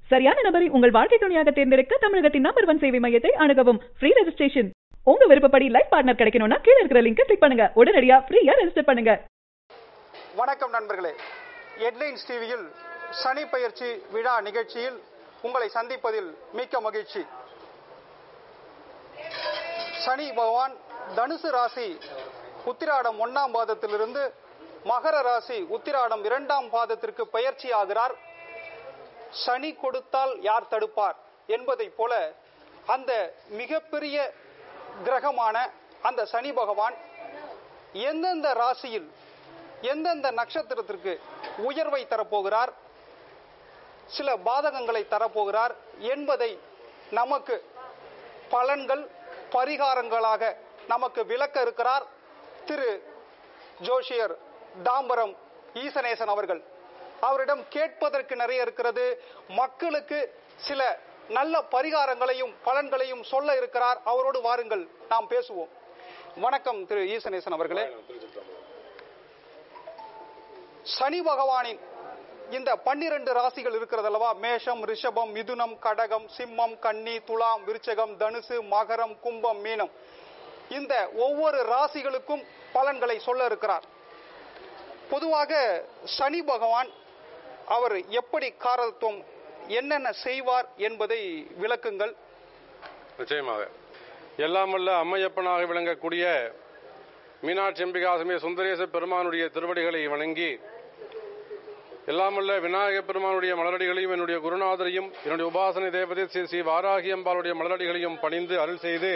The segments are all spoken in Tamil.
சரியான நபரை உங்கள் வாழ்க்கை துணையாக தேர்ந்தெடுக்க தமிழகத்தின் நம்பர் ஒன் சேவை மையத்தை அணுகவும் ஃப்ரீ ரெஜிஸ்ட்ரேஷன் உங்க விருப்பப்படி லைஃப் பார்ட்னர் கிடைக்கணும்னா கீழ இருக்கிற லிங்கை கிளிக் பண்ணுங்க உடனடியா ஃப்ரீயா ரெஜிஸ்டர் பண்ணுங்க வணக்கம் நண்பர்களே ஹெட்லைன்ஸ் டிவியில் சனி பயிற்சி விழா நிகழ்ச்சியில் உங்களை சந்திப்பதில் மிக்க மகிழ்ச்சி சனி பகவான் தனுசு ராசி உத்திராடம் ஒன்னாம் பாதத்திலிருந்து மகர ராசி உத்திராடம் இரண்டாம் பாதத்திற்கு பயிற்சி ஆகிறார் சனி கொடுத்தால் யார் தடுப்பார் என்பதைப் போல அந்த மிகப்பெரிய கிரகமான அந்த சனி பகவான் எந்தெந்த ராசியில் எந்தெந்த நட்சத்திரத்திற்கு உயர்வை தரப்போகிறார் சில பாதகங்களை தரப்போகிறார் என்பதை நமக்கு பலன்கள் பரிகாரங்களாக நமக்கு விளக்க இருக்கிறார் திரு ஜோஷியர் தாம்பரம் ஈசனேசன் அவர்கள் அவரிடம் கேட்பதற்கு நிறைய இருக்கிறது மக்களுக்கு சில நல்ல பரிகாரங்களையும் பலன்களையும் சொல்ல இருக்கிறார் அவரோடு வாருங்கள் நாம் பேசுவோம் வணக்கம் திரு ஈசனேசன் அவர்களே சனி பகவானின் இந்த பன்னிரண்டு ராசிகள் இருக்கிறது அல்லவா மேஷம் ரிஷபம் மிதுனம் கடகம் சிம்மம் கன்னி துலாம் விருச்சகம் தனுசு மகரம் கும்பம் மீனம் இந்த ஒவ்வொரு ராசிகளுக்கும் பலன்களை சொல்ல இருக்கிறார் பொதுவாக சனி பகவான் அவர் எப்படி காரத்துவம் என்னென்ன செய்வார் என்பதை விளக்குங்கள் நிச்சயமாக எல்லாம் வல்ல அம்மையப்பனாக விளங்கக்கூடிய மீனாட்சி அம்பிகாசமே சுந்தரேச பெருமானுடைய திருவடிகளை வணங்கி எல்லாமல்ல விநாயக பெருமானுடைய மலரடிகளையும் என்னுடைய குருநாதரையும் என்னுடைய உபாசனை தேவதை ஸ்ரீ ஸ்ரீ வாராகி அம்பாளுடைய மலரடிகளையும் பணிந்து அருள் செய்து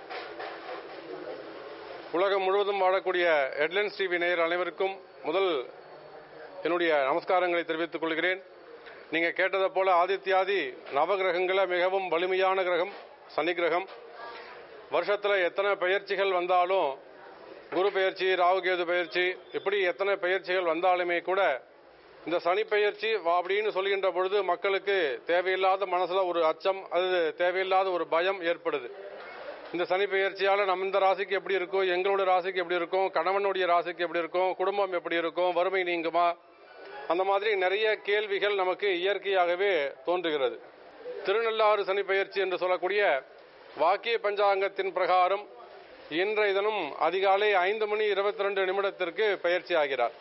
உலகம் முழுவதும் வாழக்கூடிய ஹெட்லைன்ஸ் டிவி நேயர் அனைவருக்கும் முதல் என்னுடைய நமஸ்காரங்களை தெரிவித்துக் கொள்கிறேன் நீங்க கேட்டதை போல ஆதித்யாதி நவகிரகங்கள மிகவும் வலிமையான கிரகம் சனி கிரகம் வருஷத்துல எத்தனை பயிற்சிகள் வந்தாலும் குரு பயிற்சி ராகுகேது பயிற்சி இப்படி எத்தனை பயிற்சிகள் வந்தாலுமே கூட இந்த சனி பயிற்சி வா- அப்படின்னு சொல்கின்ற பொழுது மக்களுக்கு தேவையில்லாத மனசுல ஒரு அச்சம் அது தேவையில்லாத ஒரு பயம் ஏற்படுது இந்த சனி பெயர்ச்சியால நம்ம இந்த ராசிக்கு எப்படி இருக்கும் எங்களோட ராசிக்கு எப்படி இருக்கும் கணவனுடைய ராசிக்கு எப்படி இருக்கும் குடும்பம் எப்படி இருக்கும் வறுமை நீங்குமா அந்த மாதிரி நிறைய கேள்விகள் நமக்கு இயற்கையாகவே தோன்றுகிறது திருநள்ளாறு சனி பெயர்ச்சி என்று சொல்லக்கூடிய வாக்கிய பஞ்சாங்கத்தின் பிரகாரம் இன்றைய தினம் அதிகாலை ஐந்து மணி இருபத்தி ரெண்டு நிமிடத்திற்கு பயிற்சி ஆகிறார்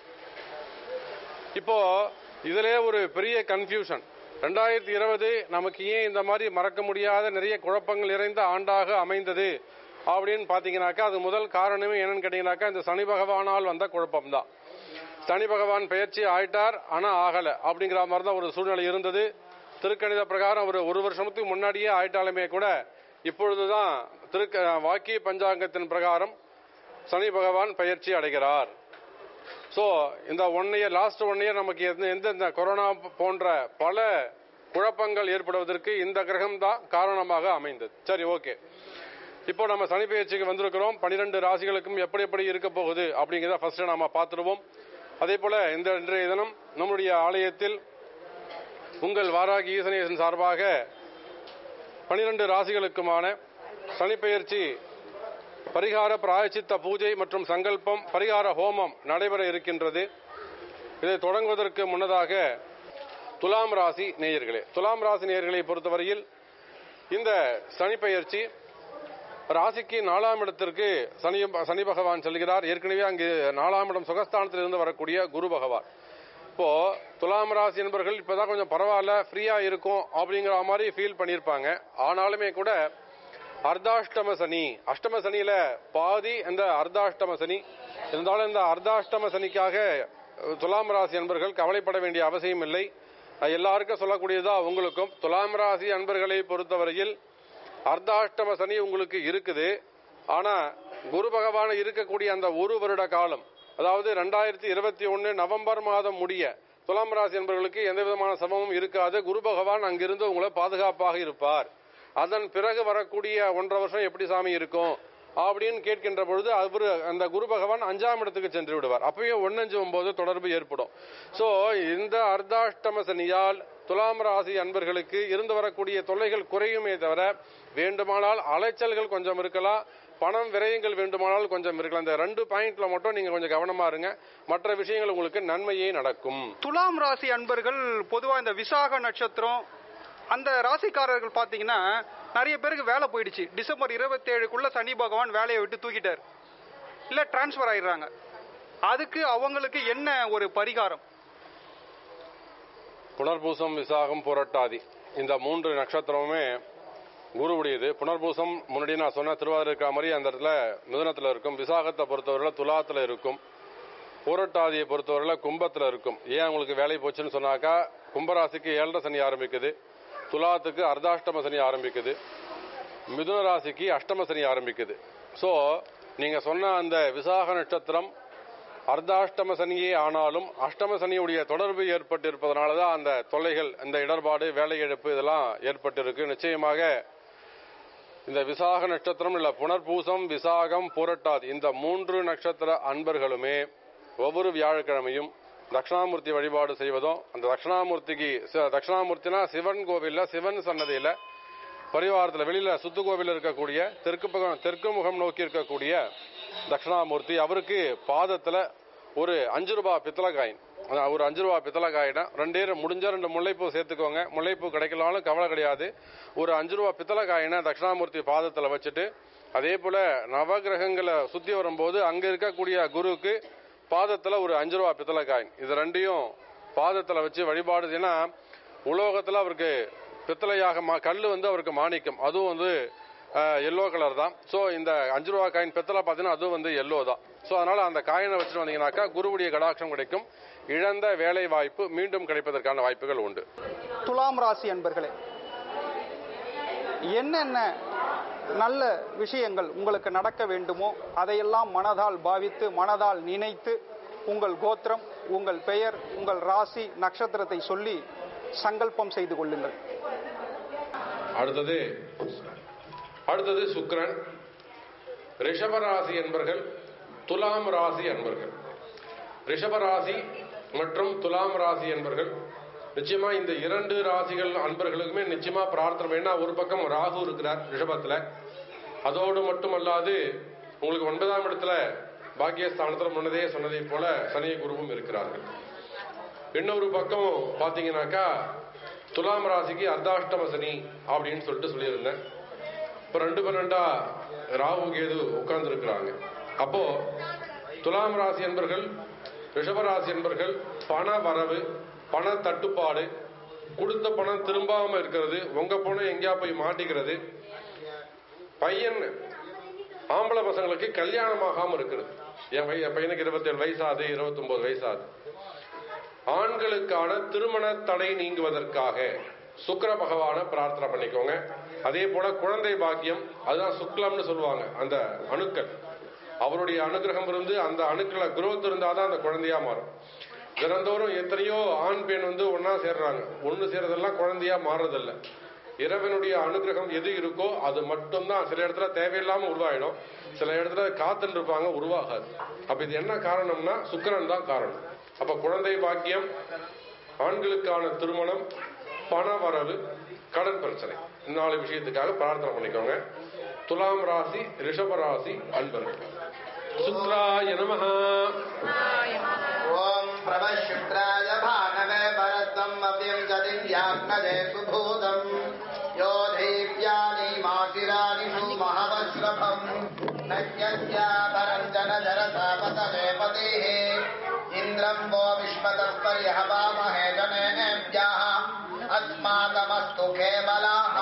இப்போ இதிலே ஒரு பெரிய கன்ஃபியூஷன் ரெண்டாயிரத்தி இருபது நமக்கு ஏன் இந்த மாதிரி மறக்க முடியாத நிறைய குழப்பங்கள் நிறைந்த ஆண்டாக அமைந்தது அப்படின்னு பாத்தீங்கன்னாக்கா அது முதல் காரணமே என்னன்னு கேட்டீங்கன்னாக்கா இந்த சனி பகவானால் வந்த குழப்பம்தான் சனி பகவான் பயிற்சி ஆயிட்டார் ஆனா ஆகல அப்படிங்கிற மாதிரி தான் ஒரு சூழ்நிலை இருந்தது திருக்கணித பிரகாரம் ஒரு ஒரு வருஷத்துக்கு முன்னாடியே ஆயிட்டாலுமே கூட இப்பொழுதுதான் திருக்க வாக்கிய பஞ்சாங்கத்தின் பிரகாரம் சனி பகவான் பயிற்சி அடைகிறார் சோ இந்த one year last one year நமக்கு எந்த எந்தெந்த கொரோனா போன்ற பல குழப்பங்கள் ஏற்படுவதற்கு இந்த கிரகம் தான் காரணமாக அமைந்தது சரி ஓகே இப்போ நம்ம சனி பயிற்சிக்கு வந்திருக்கிறோம் பனிரெண்டு ராசிகளுக்கும் எப்படி எப்படி இருக்க போகுது அப்படிங்கிறத ஃபர்ஸ்ட் நாம பார்த்துருவோம் அதே போல இந்த இன்றைய தினம் நம்முடைய ஆலயத்தில் உங்கள் வாராகி ஈசனேசன் சார்பாக பனிரெண்டு ராசிகளுக்குமான சனிப்பெயர்ச்சி பரிகார பிராயச்சித்த பூஜை மற்றும் சங்கல்பம் பரிகார ஹோமம் நடைபெற இருக்கின்றது இதை தொடங்குவதற்கு முன்னதாக துலாம் ராசி நேயர்களே துலாம் ராசி நேயர்களை பொறுத்தவரையில் இந்த சனிப்பெயர்ச்சி ராசிக்கு நாலாம் இடத்திற்கு சனி சனி பகவான் செல்கிறார் ஏற்கனவே அங்கு நாலாம் இடம் சுகஸ்தானத்தில் இருந்து வரக்கூடிய குரு பகவான் இப்போ துலாம் ராசி என்பவர்கள் இப்பதான் கொஞ்சம் பரவாயில்ல ஃப்ரீயா இருக்கும் அப்படிங்கிற மாதிரி ஃபீல் பண்ணியிருப்பாங்க ஆனாலுமே கூட அர்த்தாஷ்டம சனி அஷ்டம சனியில பாதி இந்த அர்த்தாஷ்டம சனி இருந்தாலும் இந்த அர்த்தாஷ்டம சனிக்காக அஹ், துலாம் ராசி அன்பர்கள் கவலைப்பட வேண்டிய அவசியம் இல்லை அது எல்லாருக்கும் சொல்லக்கூடியதா உங்களுக்கும் துலாம் ராசி அன்பர்களை பொறுத்தவரையில் அர்த்தாஷ்டம சனி உங்களுக்கு இருக்குது ஆனா குரு பகவான் இருக்கக்கூடிய அந்த ஒரு வருட காலம் அதாவது ரெண்டாயிரத்தி இருபத்தி ஒன்னு நவம்பர் மாதம் முடிய துலாம் ராசி என்பவர்களுக்கு எந்த விதமான சமமும் இருக்காது குரு பகவான் அங்கிருந்து உங்களை பாதுகாப்பாக இருப்பார் அதன் பிறகு வரக்கூடிய ஒன்றரை வருஷம் எப்படி சாமி இருக்கும் அப்படின்னு கேட்கின்ற பொழுது அவரு அந்த குரு பகவான் அஞ்சாம் இடத்துக்கு சென்று விடுவார் அப்பயும் ஒன்னஞ்சு ஒன்பது தொடர்பு ஏற்படும் சோ இந்த அர்த்தாஷ்டம சனியால் துலாம் ராசி அன்பர்களுக்கு இருந்து வரக்கூடிய தொல்லைகள் குறையுமே தவிர வேண்டுமானால் அலைச்சல்கள் கொஞ்சம் இருக்கலாம் பணம் விரயங்கள் வேண்டுமானால் கொஞ்சம் இருக்கலாம் இந்த ரெண்டு பாயிண்ட்ல மட்டும் நீங்க கொஞ்சம் கவனமா இருங்க மற்ற விஷயங்கள் உங்களுக்கு நன்மையே நடக்கும் துலாம் ராசி அன்பர்கள் பொதுவா இந்த விசாக நட்சத்திரம் அந்த ராசிக்காரர்கள் பார்த்தீங்கன்னா நிறைய பேருக்கு வேலை போயிடுச்சு டிசம்பர் இருபத்தேழுக்குள்ள சனி பகவான் வேலையை விட்டு தூக்கிட்டார் இல்லை டிரான்ஸ்ஃபர் ஆயிடுறாங்க அதுக்கு அவங்களுக்கு என்ன ஒரு பரிகாரம் புனர்பூசம் விசாகம் புரட்டாதி இந்த மூன்று நட்சத்திரமுமே குருவுடையது புனர்பூசம் முன்னாடி நான் சொன்ன திருவாரூர் இருக்கிற மாதிரி அந்த இடத்துல மிதுனத்தில் இருக்கும் விசாகத்தை பொறுத்தவரையில் துலாத்தில் இருக்கும் பூரட்டாதியை பொறுத்தவரையில் கும்பத்தில் இருக்கும் ஏன் உங்களுக்கு வேலை போச்சுன்னு சொன்னாக்கா கும்பராசிக்கு ஏழரை சனி ஆரம்பிக்குது துலாத்துக்கு அர்த்தாஷ்டம சனி ஆரம்பிக்குது மிதுன ராசிக்கு அஷ்டம சனி ஆரம்பிக்குது ஸோ நீங்கள் சொன்ன அந்த விசாக நட்சத்திரம் அர்த்தாஷ்டம சனியே ஆனாலும் அஷ்டம சனியுடைய தொடர்பு ஏற்பட்டிருப்பதனால தான் அந்த தொல்லைகள் இந்த இடர்பாடு வேலை இழப்பு இதெல்லாம் ஏற்பட்டிருக்கு நிச்சயமாக இந்த விசாக நட்சத்திரம் இல்ல புனர்பூசம் விசாகம் புரட்டாது இந்த மூன்று நட்சத்திர அன்பர்களுமே ஒவ்வொரு வியாழக்கிழமையும் தட்சிணாமூர்த்தி வழிபாடு செய்வதும் அந்த தட்சிணாமூர்த்திக்கு சி- தட்சிணாமூர்த்தினா சிவன் கோவில்ல சிவன் சன்னதியில பரிவாரத்தில் வெளியில சுத்து கோவில் இருக்கக்கூடிய தெற்கு பக்கம் தெற்கு முகம் நோக்கி இருக்கக்கூடிய தட்சிணாமூர்த்தி அவருக்கு பாதத்துல ஒரு அஞ்சு ரூபாய் பித்தளை காயின் அதான் ஒரு அஞ்சு ரூபாய் பித்தளை காயினா ரெண்டே ரெண்டு- முடிஞ்சா ரெண்டு முல்லைப்பூ சேர்த்துக்கோங்க முல்லைப்பூ கிடைக்கலாலும் கவலை கிடையாது ஒரு அஞ்சு ரூபாய் பித்தளை காயினை தட்சிணாமூர்த்தி பாதத்துல வச்சுட்டு அதே போல நவகிரகங்களை சுத்தி வரும்போது அங்க இருக்கக்கூடிய குருவுக்கு பாதத்துல ஒரு அஞ்சு ரூபாய் பித்தளை காயின் இது ரெண்டையும் பாதத்துல வச்சு வழிபாடு ஏன்னா உலோகத்துல அவருக்கு பித்தளையாக மா கல் வந்து அவருக்கு மாணிக்கம் அதுவும் வந்து எல்லோ கலர் தான் ஸோ இந்த அஞ்சு ரூபா காயின் பித்தளை பார்த்தீங்கன்னா அதுவும் வந்து எல்லோ தான் ஸோ அதனால அந்த காயினை வச்சுட்டு வந்தீங்கன்னாக்கா குருவுடைய கடாட்சம் கிடைக்கும் இழந்த வேலை வாய்ப்பு மீண்டும் கிடைப்பதற்கான வாய்ப்புகள் உண்டு துலாம் ராசி அன்பர்களே என்னென்ன நல்ல விஷயங்கள் உங்களுக்கு நடக்க வேண்டுமோ அதையெல்லாம் மனதால் பாவித்து மனதால் நினைத்து உங்கள் கோத்திரம் உங்கள் பெயர் உங்கள் ராசி நட்சத்திரத்தை சொல்லி சங்கல்பம் செய்து கொள்ளுங்கள் அடுத்தது அடுத்தது சுக்கிரன் ரிஷபராசி என்பர்கள் துலாம் ராசி என்பர்கள் ரிஷபராசி மற்றும் துலாம் ராசி என்பர்கள் நிச்சயமா இந்த இரண்டு ராசிகள் அன்பர்களுக்குமே நிச்சயமா பிரார்த்தனை ஏன்னா ஒரு பக்கம் ராகு இருக்கிறார் ரிஷபத்துல அதோடு மட்டுமல்லாது உங்களுக்கு ஒன்பதாம் இடத்துல பாக்கியஸ்தானத்தில் முன்னதே சொன்னதை போல சனி குருவும் இருக்கிறார்கள் இன்னொரு பக்கம் பாத்தீங்கன்னாக்கா துலாம் ராசிக்கு அர்த்தாஷ்டம சனி அப்படின்னு சொல்லிட்டு சொல்லியிருந்தேன் இப்போ ரெண்டு பன்னெண்டா ராகு கேது உட்கார்ந்து இருக்கிறாங்க அப்போ துலாம் ராசி என்பர்கள் ரிஷபராசி என்பர்கள் பண வரவு பண தட்டுப்பாடு கொடுத்த பணம் திரும்பாம இருக்கிறது உங்க பணம் எங்கேயா போய் மாட்டிக்கிறது பையன் ஆம்பளை பசங்களுக்கு கல்யாணம் ஆகாம இருக்கிறது என் பையன் என் பையனுக்கு இருபத்தேழு வயசாது இருபத்தொன்பது வயசாது ஆண்களுக்கான திருமண தடை நீங்குவதற்காக சுக்கிர பகவான பிரார்த்தனை பண்ணிக்கோங்க அதே போல குழந்தை பாக்கியம் அதுதான் சுக்லம்னு சொல்லுவாங்க அந்த அணுக்கள் அவருடைய அனுகிரகம் இருந்து அந்த அணுக்கள growth இருந்தாதான் அந்த குழந்தையா மாறும் தினந்தோறும் எத்தனையோ ஆண் பெண் வந்து ஒண்ணா சேர்றாங்க ஒண்ணு சேர்றதெல்லாம் குழந்தையா மாறுறதில்ல இறைவனுடைய அனுகிரகம் எது இருக்கோ அது மட்டும்தான் சில இடத்துல தேவையில்லாம உருவாயிடும் சில இடத்துல காத்துன்னு இருப்பாங்க உருவாகாது அப்ப இது என்ன காரணம்னா சுக்கிரன் தான் காரணம் அப்ப குழந்தை பாக்கியம் ஆண்களுக்கான திருமணம் பண வரவு கடன் பிரச்சனை இந்த நாலு விஷயத்துக்காக பிரார்த்தனை பண்ணிக்கோங்க துலாம் ராசி ரிஷப ராசி அன்பர்கள் சுக்ராய நமஹா ॐ प्रभशुक्राय भानवे भरतम् अव्यञ्जदिव्याग्नजे सुभूतम् यो धैर्यानि मासिराणि सुमहवश्रभम् नज्ञस्याभरञ्जन जरसापतमे पतिः इन्द्रम् वो विश्वतस्पर्यहवामहे जनेभ्यः अस्माकमस्तु केवलः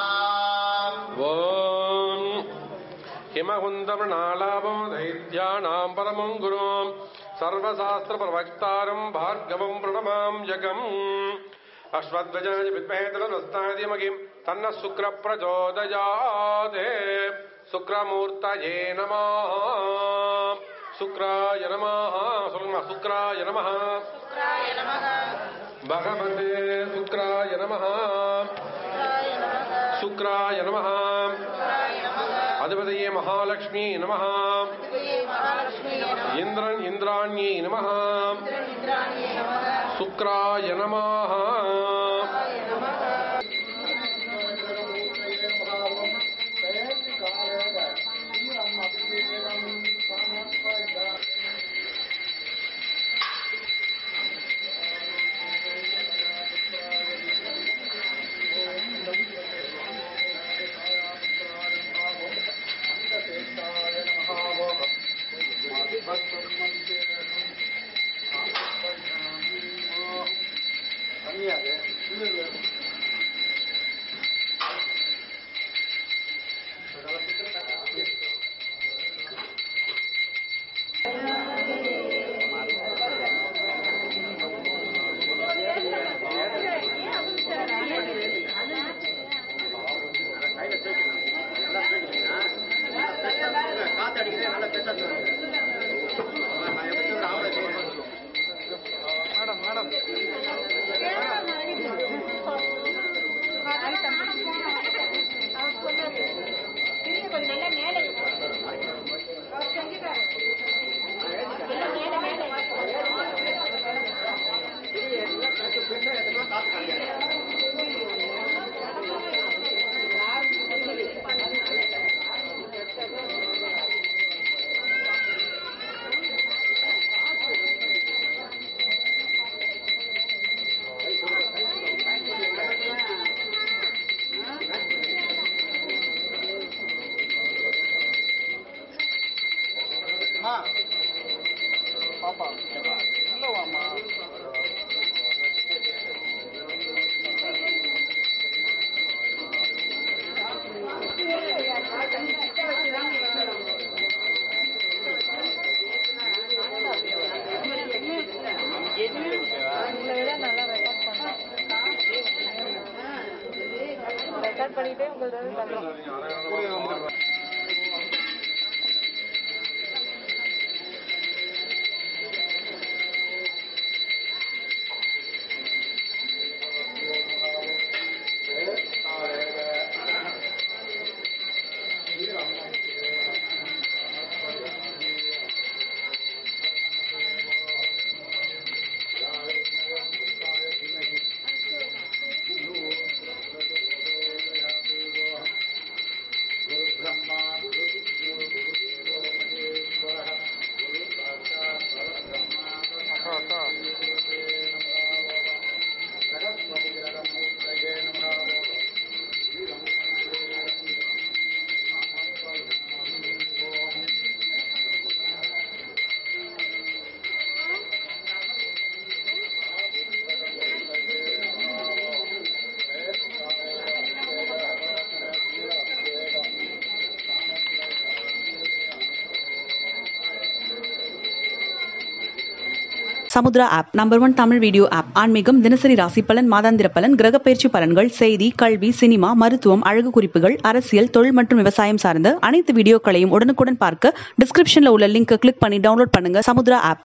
ஓம் ஹிமகுந்தமணாலாபம் தைத்யானாம் பரமம் குரும் சர்வசாஸ்திர பிரவக்தாரம் பார்கவம் பிரணமாம் ஜகம் அஸ்வத்வஜாய வித்மேதலஸ்தாதிமகிம் தன்ன சுக்ர பிரச்சோதயாதே சுக்ரமூர்த்தயே நம சுக்ராய நம சொல்லுங்க சுக்ராய நம பகவதே சுக்ராய நம சுக்ராய நம அதிபதியே மகாலட்சுமி நம இந்திரன் இந்திராணியை நம சுக்ராய நம ரெக்கார்ட் பண்ணிட்டு உங்களோட தரோம் Samudra app number one Tamil video app ஆன்மீகம் தினசரி ராசி பலன் மாதாந்திர பலன் கிரக பயிற்சி பலன்கள் செய்தி கல்வி சினிமா மருத்துவம் அழகு குறிப்புகள் அரசியல் தொழில் மற்றும் விவசாயம் சார்ந்த அனைத்து வீடியோக்களையும் உடனுக்குடன் பார்க்க டிஸ்கிரிப்ஷன்ல உள்ள லிங்கை கிளிக் பண்ணி டவுன்லோட் பண்ணுங்க சமுத்ரா ஆப்